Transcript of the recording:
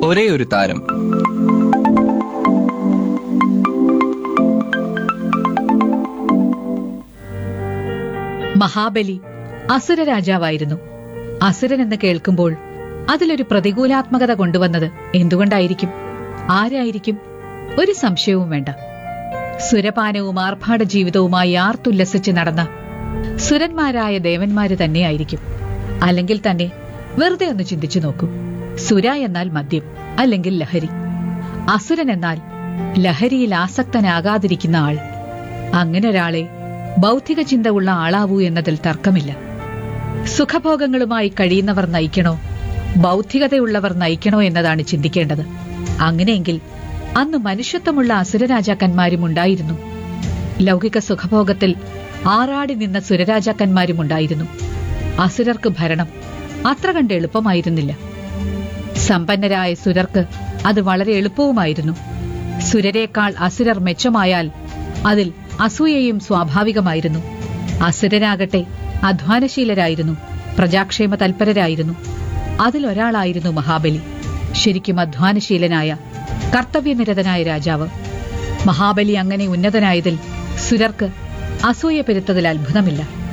ഒരേ ഒരു താരം മഹാബലി അസുര രാജാവായിരുന്നു അസുരൻ എന്ന് കേൾക്കുമ്പോൾ അതിലൊരു പ്രതികൂലാത്മകത കൊണ്ടുവന്നത് എന്തുകൊണ്ടായിരിക്കും ആരായിരിക്കും ഒരു സംശയവും വേണ്ട സുരപാനവും ആർഭാട ജീവിതവുമായി ആർത്തുല്ലസിച്ച് നടന്ന സുരന്മാരായ ദേവന്മാര് തന്നെയായിരിക്കും അല്ലെങ്കിൽ തന്നെ വെറുതെ ഒന്ന് ചിന്തിച്ചു നോക്കൂ സുര എന്നാൽ മദ്യം അല്ലെങ്കിൽ ലഹരി അസുരൻ എന്നാൽ ലഹരിയിൽ ആസക്തനാകാതിരിക്കുന്ന ആൾ അങ്ങനെ ഒരാളെ ബൗദ്ധിക ചിന്ത ഉള്ള ആളാവൂ എന്നതിൽ തർക്കമില്ല സുഖഭോഗങ്ങളുമായി കഴിയുന്നവർ നയിക്കണോ ബൗദ്ധികതയുള്ളവർ നയിക്കണോ എന്നതാണ് ചിന്തിക്കേണ്ടത് അങ്ങനെയെങ്കിൽ അന്ന് മനുഷ്യത്വമുള്ള അസുരരാജാക്കന്മാരും ഉണ്ടായിരുന്നു ലൗകിക സുഖഭോഗത്തിൽ ആറാടി നിന്ന സുരരാജാക്കന്മാരും ഉണ്ടായിരുന്നു അസുരർക്ക് ഭരണം അത്ര കണ്ട് എളുപ്പമായിരുന്നില്ല സമ്പന്നരായ സുരർക്ക് അത് വളരെ എളുപ്പവുമായിരുന്നു സുരരേക്കാൾ അസുരർ മെച്ചമായാൽ അതിൽ അസൂയയും സ്വാഭാവികമായിരുന്നു അസുരരാകട്ടെ അധ്വാനശീലരായിരുന്നു പ്രജാക്ഷേമ തൽപരരായിരുന്നു അതിലൊരാളായിരുന്നു മഹാബലി ശരിക്കും അധ്വാനശീലനായ കർത്തവ്യനിരതനായ രാജാവ് മഹാബലി അങ്ങനെ ഉന്നതനായതിൽ സുരർക്ക് അസൂയ പെരുത്തതിൽ അത്ഭുതമില്ല